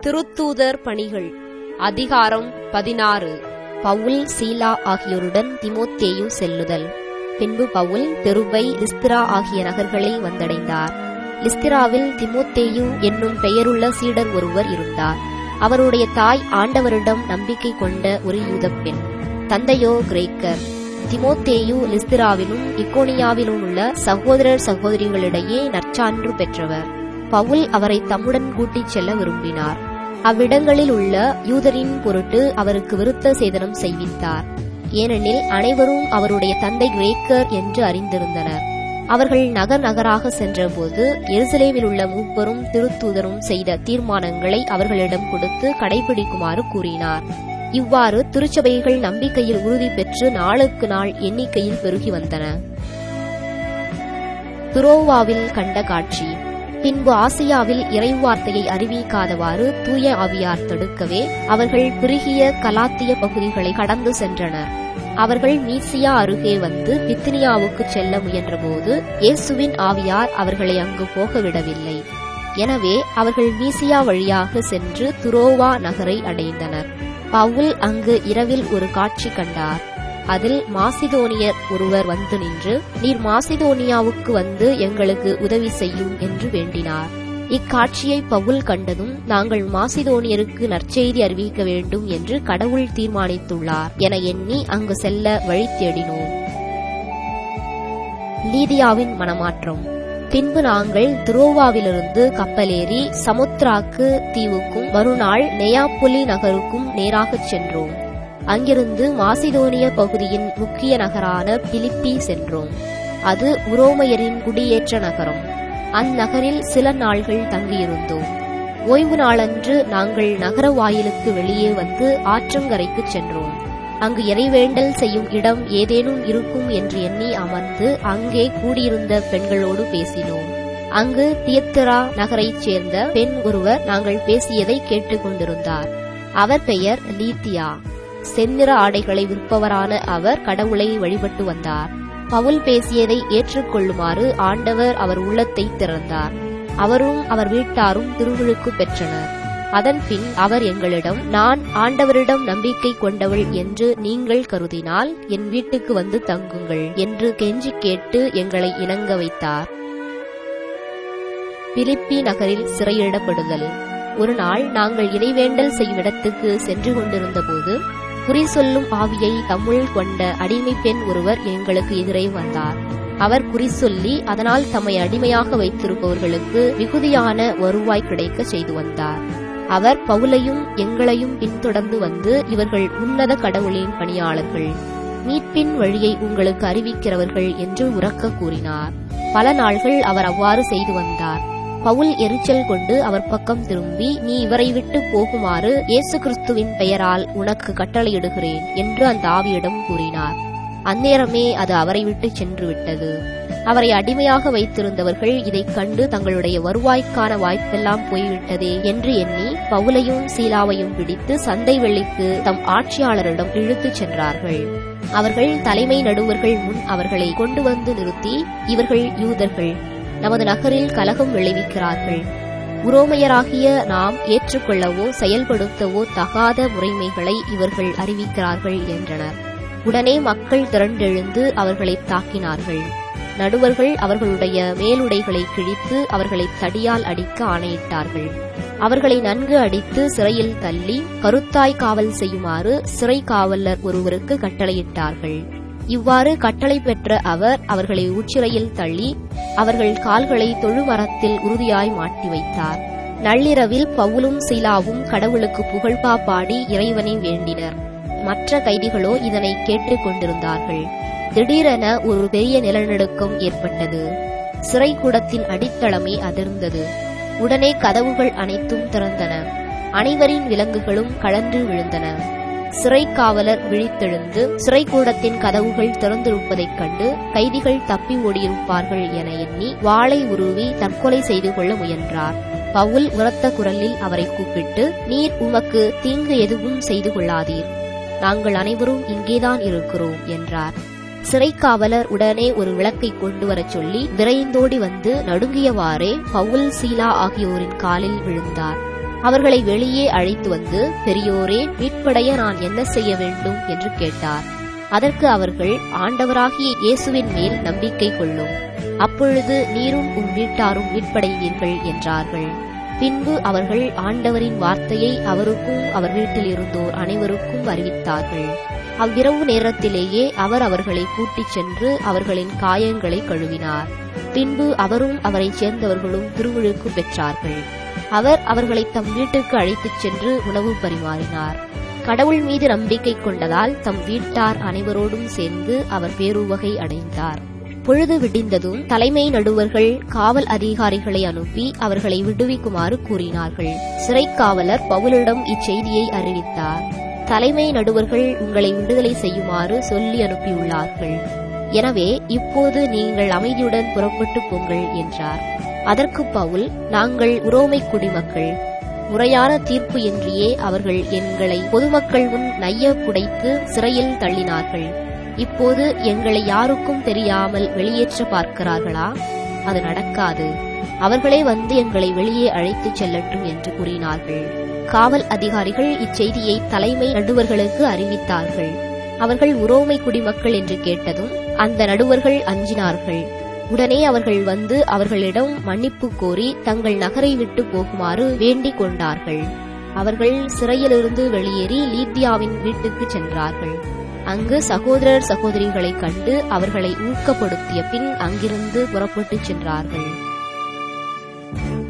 திருத்தூதர் பணிகள் அதிகாரம் பதினாறு பவுல் சீலா ஆகியோருடன் திமோத்தேயு செல்லுதல் பின்பு பவுல் பெருபை லிஸ்திரா ஆகிய நகர்களை வந்தடைந்தார் லிஸ்திராவில் திமோத்தேயு என்னும் பெயருள்ள சீடர் ஒருவர் இருந்தார் அவருடைய தாய் ஆண்டவரிடம் நம்பிக்கை கொண்ட ஒரு யூதப் பெண் தந்தையோ கிரேக்கர் திமோத்தேயு லிஸ்திராவிலும் இக்கோனியாவிலும் உள்ள சகோதரர் சகோதரிகளிடையே நற்சான்று பெற்றவர் பவுல் அவரை தம்முடன் கூட்டிச் செல்ல விரும்பினார் அவ்விடங்களில் உள்ள யூதரின் பொருட்டு அவருக்கு விருத்த சேதனம் செய்வித்தார் ஏனெனில் அனைவரும் அவருடைய தந்தை கிரேக்கர் என்று அறிந்திருந்தனர் அவர்கள் நகர் நகராக சென்றபோது எருசலேமில் உள்ள மூப்பரும் திருத்தூதரும் செய்த தீர்மானங்களை அவர்களிடம் கொடுத்து கடைபிடிக்குமாறு கூறினார் இவ்வாறு திருச்சபைகள் நம்பிக்கையில் உறுதி பெற்று நாளுக்கு நாள் எண்ணிக்கையில் பெருகி வந்தன துரோவாவில் கண்ட காட்சி பின்பு ஆசியாவில் இறைவார்த்தையை அறிவிக்காதவாறு தூய ஆவியார் தடுக்கவே அவர்கள் குறுகிய கலாத்திய பகுதிகளை கடந்து சென்றனர் அவர்கள் மீசியா அருகே வந்து பித்தினியாவுக்கு செல்ல முயன்றபோது இயேசுவின் ஆவியார் அவர்களை அங்கு போக விடவில்லை எனவே அவர்கள் மீசியா வழியாக சென்று துரோவா நகரை அடைந்தனர் பவுல் அங்கு இரவில் ஒரு காட்சி கண்டார் அதில் மாசிதோனியர் ஒருவர் வந்து நின்று நீர் மாசிதோனியாவுக்கு வந்து எங்களுக்கு உதவி செய்யும் என்று வேண்டினார் இக்காட்சியை பவுல் கண்டதும் நாங்கள் மாசிதோனியருக்கு நற்செய்தி அறிவிக்க வேண்டும் என்று கடவுள் தீர்மானித்துள்ளார் என எண்ணி அங்கு செல்ல வழி தேடினோம் லீதியாவின் மனமாற்றம் பின்பு நாங்கள் துரோவாவிலிருந்து கப்பலேறி சமுத்ராக்கு தீவுக்கும் மறுநாள் நெயாப்புலி நகருக்கும் நேராகச் சென்றோம் அங்கிருந்து மாசிதோனிய பகுதியின் முக்கிய நகரான பிலிப்பி சென்றோம் அது உரோமையரின் குடியேற்ற நகரம் அந்நகரில் சில நாள்கள் தங்கியிருந்தோம் ஓய்வு நாளன்று நாங்கள் நகர வாயிலுக்கு வெளியே வந்து ஆற்றங்கரைக்கு சென்றோம் அங்கு இறைவேண்டல் செய்யும் இடம் ஏதேனும் இருக்கும் என்று எண்ணி அமர்ந்து அங்கே கூடியிருந்த பெண்களோடு பேசினோம் அங்கு தியத்திரா நகரைச் சேர்ந்த பெண் ஒருவர் நாங்கள் பேசியதை கேட்டுக்கொண்டிருந்தார் அவர் பெயர் லீத்தியா செந்நிற ஆடைகளை விற்பவரான அவர் கடவுளை வழிபட்டு வந்தார் பவுல் பேசியதை ஏற்றுக்கொள்ளுமாறு ஆண்டவர் அவர் உள்ளத்தை திறந்தார் அவரும் அவர் வீட்டாரும் திருவிழுக்கு பெற்றனர் அதன்பின் அவர் எங்களிடம் நான் ஆண்டவரிடம் நம்பிக்கை கொண்டவள் என்று நீங்கள் கருதினால் என் வீட்டுக்கு வந்து தங்குங்கள் என்று கெஞ்சி கேட்டு எங்களை இணங்க வைத்தார் பிலிப்பி நகரில் சிறையிடப்படுதல் ஒரு நாள் நாங்கள் இறைவேண்டல் செய்யும் இடத்துக்கு சென்று கொண்டிருந்த போது குறி சொல்லும் ஆவியை தம்முள் கொண்ட அடிமை பெண் ஒருவர் எங்களுக்கு எதிரே வந்தார் அவர் குறி சொல்லி அதனால் தம்மை அடிமையாக வைத்திருப்பவர்களுக்கு மிகுதியான வருவாய் கிடைக்க செய்து வந்தார் அவர் பவுலையும் எங்களையும் பின்தொடர்ந்து வந்து இவர்கள் உன்னத கடவுளின் பணியாளர்கள் மீட்பின் வழியை உங்களுக்கு அறிவிக்கிறவர்கள் என்று உறக்க கூறினார் பல நாள்கள் அவர் அவ்வாறு செய்து வந்தார் பவுல் எரிச்சல் கொண்டு அவர் பக்கம் திரும்பி நீ இவரை விட்டு போகுமாறு இயேசு கிறிஸ்துவின் பெயரால் உனக்கு கட்டளையிடுகிறேன் என்று அந்த ஆவியிடம் கூறினார் அந்நேரமே அது அவரை விட்டு சென்று விட்டது அவரை அடிமையாக வைத்திருந்தவர்கள் இதைக் கண்டு தங்களுடைய வருவாய்க்கான வாய்ப்பெல்லாம் போய்விட்டதே என்று எண்ணி பவுலையும் சீலாவையும் பிடித்து சந்தை வெள்ளிக்கு தம் ஆட்சியாளரிடம் இழுத்துச் சென்றார்கள் அவர்கள் தலைமை நடுவர்கள் முன் அவர்களை கொண்டு வந்து நிறுத்தி இவர்கள் யூதர்கள் நமது நகரில் கலகம் விளைவிக்கிறார்கள் உரோமையராகிய நாம் ஏற்றுக்கொள்ளவோ செயல்படுத்தவோ தகாத முறைமைகளை இவர்கள் அறிவிக்கிறார்கள் என்றனர் உடனே மக்கள் திரண்டெழுந்து அவர்களை தாக்கினார்கள் நடுவர்கள் அவர்களுடைய மேலுடைகளை கிழித்து அவர்களை தடியால் அடிக்க ஆணையிட்டார்கள் அவர்களை நன்கு அடித்து சிறையில் தள்ளி கருத்தாய் காவல் செய்யுமாறு சிறை காவலர் ஒருவருக்கு கட்டளையிட்டார்கள் இவ்வாறு கட்டளை பெற்ற அவர் அவர்களை உச்சிறையில் தள்ளி அவர்கள் கால்களை தொழுமரத்தில் உறுதியாய் மாட்டி வைத்தார் நள்ளிரவில் பவுலும் சீலாவும் கடவுளுக்கு புகழ்பா பாடி இறைவனை வேண்டினர் மற்ற கைதிகளோ இதனை கேட்டுக் கொண்டிருந்தார்கள் திடீரென ஒரு பெரிய நிலநடுக்கம் ஏற்பட்டது சிறைக்கூடத்தின் அடித்தளமே அதிர்ந்தது உடனே கதவுகள் அனைத்தும் திறந்தன அனைவரின் விலங்குகளும் கழன்று விழுந்தன சிறை காவலர் விழித்தெழுந்து சிறைக்கூடத்தின் கதவுகள் திறந்திருப்பதைக் கண்டு கைதிகள் தப்பி ஓடியிருப்பார்கள் என எண்ணி வாளை உருவி தற்கொலை செய்து கொள்ள முயன்றார் பவுல் உரத்த குரலில் அவரை கூப்பிட்டு நீர் உமக்கு தீங்கு எதுவும் செய்து கொள்ளாதீர் நாங்கள் அனைவரும் இங்கேதான் இருக்கிறோம் என்றார் சிறைக்காவலர் உடனே ஒரு விளக்கை கொண்டு வரச் சொல்லி விரைந்தோடி வந்து நடுங்கியவாறே பவுல் சீலா ஆகியோரின் காலில் விழுந்தார் அவர்களை வெளியே அழைத்து வந்து பெரியோரே மீட்படைய நான் என்ன செய்ய வேண்டும் என்று கேட்டார் அதற்கு அவர்கள் ஆண்டவராகிய இயேசுவின் மேல் நம்பிக்கை கொள்ளும் அப்பொழுது நீரும் உம் வீட்டாரும் மீட்படைவீர்கள் என்றார்கள் பின்பு அவர்கள் ஆண்டவரின் வார்த்தையை அவருக்கும் அவர் வீட்டில் இருந்தோர் அனைவருக்கும் அறிவித்தார்கள் அவ்விரவு நேரத்திலேயே அவர் அவர்களை கூட்டிச் சென்று அவர்களின் காயங்களை கழுவினார் பின்பு அவரும் அவரைச் சேர்ந்தவர்களும் திருமுழுக்கு பெற்றார்கள் அவர் அவர்களை தம் வீட்டுக்கு அழைத்துச் சென்று உணவு பரிமாறினார் கடவுள் மீது நம்பிக்கை கொண்டதால் தம் வீட்டார் அனைவரோடும் சேர்ந்து அவர் பேருவகை அடைந்தார் பொழுது விடிந்ததும் தலைமை நடுவர்கள் காவல் அதிகாரிகளை அனுப்பி அவர்களை விடுவிக்குமாறு கூறினார்கள் சிறைக்காவலர் பவுலிடம் இச்செய்தியை அறிவித்தார் தலைமை நடுவர்கள் உங்களை விடுதலை செய்யுமாறு சொல்லி அனுப்பியுள்ளார்கள் எனவே இப்போது நீங்கள் அமைதியுடன் புறப்பட்டு போங்கள் என்றார் அதற்கு பவுல் நாங்கள் உரோமை குடிமக்கள் முறையான தீர்ப்பு இன்றியே அவர்கள் எங்களை பொதுமக்கள் முன் நைய புடைத்து சிறையில் தள்ளினார்கள் இப்போது எங்களை யாருக்கும் தெரியாமல் வெளியேற்ற பார்க்கிறார்களா அது நடக்காது அவர்களே வந்து எங்களை வெளியே அழைத்துச் செல்லட்டும் என்று கூறினார்கள் காவல் அதிகாரிகள் இச்செய்தியை தலைமை நடுவர்களுக்கு அறிவித்தார்கள் அவர்கள் உரோமை குடிமக்கள் என்று கேட்டதும் அந்த நடுவர்கள் அஞ்சினார்கள் உடனே அவர்கள் வந்து அவர்களிடம் மன்னிப்பு கோரி தங்கள் நகரை விட்டு போகுமாறு வேண்டிக் கொண்டார்கள் அவர்கள் சிறையிலிருந்து வெளியேறி லீத்தியாவின் வீட்டுக்கு சென்றார்கள் அங்கு சகோதரர் சகோதரிகளை கண்டு அவர்களை ஊக்கப்படுத்திய பின் அங்கிருந்து புறப்பட்டுச் சென்றார்கள்